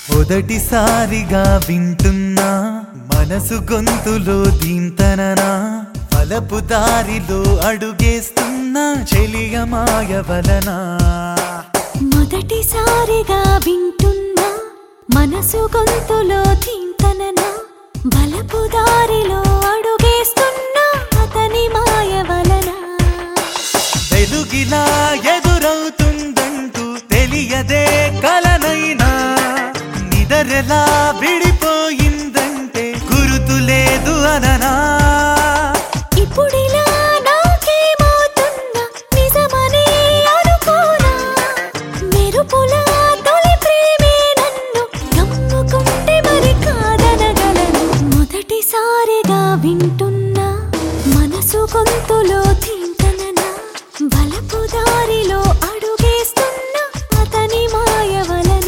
మొదటిసారిగా వింటున్నా మనసు గొంతులో దీంతననా వలపు దారిలో అడుగేస్తున్నా చెలియమాయ వలనా మొదటిసారిగా వింటున్నా మనసు గొంతులో చింతననా బలపు దారిలో అడుగేస్తున్నా అతని మాయ వలన వెలుగిలా ఎదురవుతుందంటూ తెలియదే కలనైనా నిదరెలా విడిపోయిందంటే గురుతు లేదు అననా ఇప్పుడిలా నాకేమవుతుందా నిజమనే అనుకోనా మెరుపులా తొలి ప్రేమే నన్ను నమ్ముకుంటే మరి కాదనగలను మొదటిసారిగా వింటున్నా మనసు గొంతులో తింటననా బలపు దారిలో అడుగేస్తున్నా అతని మాయ వలన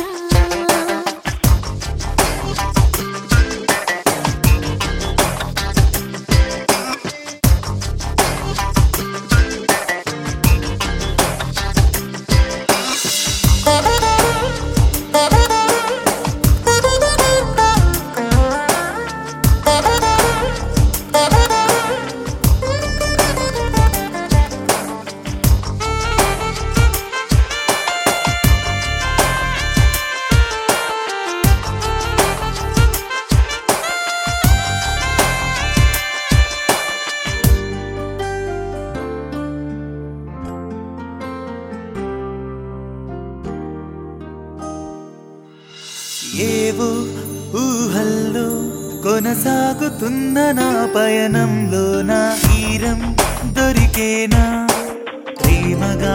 ఏవో ఊహల్లో కొనసాగుతున్న నా పయనంలో నా తీరం దొరికేనా ప్రేమగా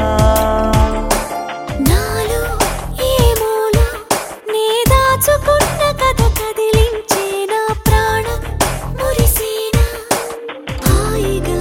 నాలో ఏమోలో నే దాచుకున్న కథ కదిలించే నా ప్రాణం మురిసేనా హాయిగా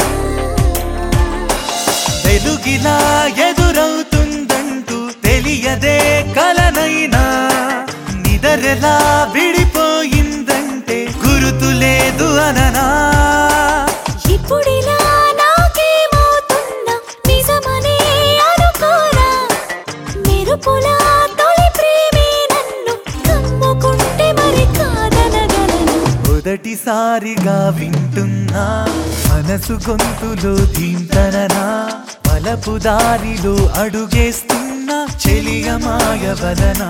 వెలుగిలా ఎదురవుతుందంటూ తెలియదే కలనైనా నిదరెలా విడిపోయిందంటే గురుతు లేదు అననా ఇప్పుడిలా నాకేమవుతుందా నిజమనే అనుకోనా మెరుపులా తొలి ప్రేమే నన్ను కమ్ముకుంటే మరి కాదనగలను మొదటిసారిగా వింటున్నా మనసు గొంతులో దీంతననా బలపు దారిలో అడుగేస్తున్నా చెలియమాయ వలనా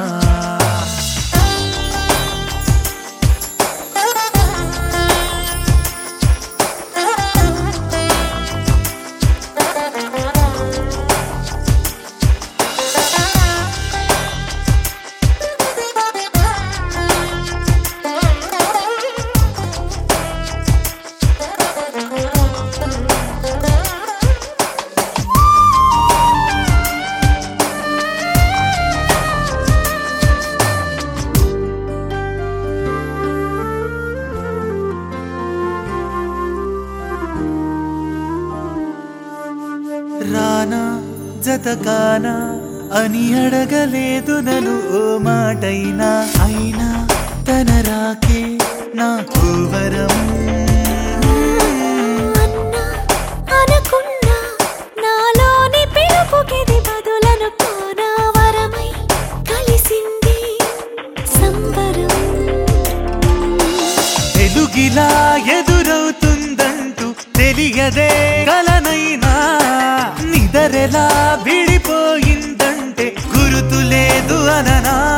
రానా జతకానా అని అడగలేదు నన్ను ఓ మాటైనా అయినా తన రాకే నాకు వరం అన్నా అనుకున్నా నాలోని పిలుపుకిది బదులనుకోనా వరమై కలిసింది సంబరం వెలుగిలా ఎదురవుతుందంటూ తెలియదే కలనైనా నిదరెలా విడిపోయిందంటే గురుతు లేదు అననా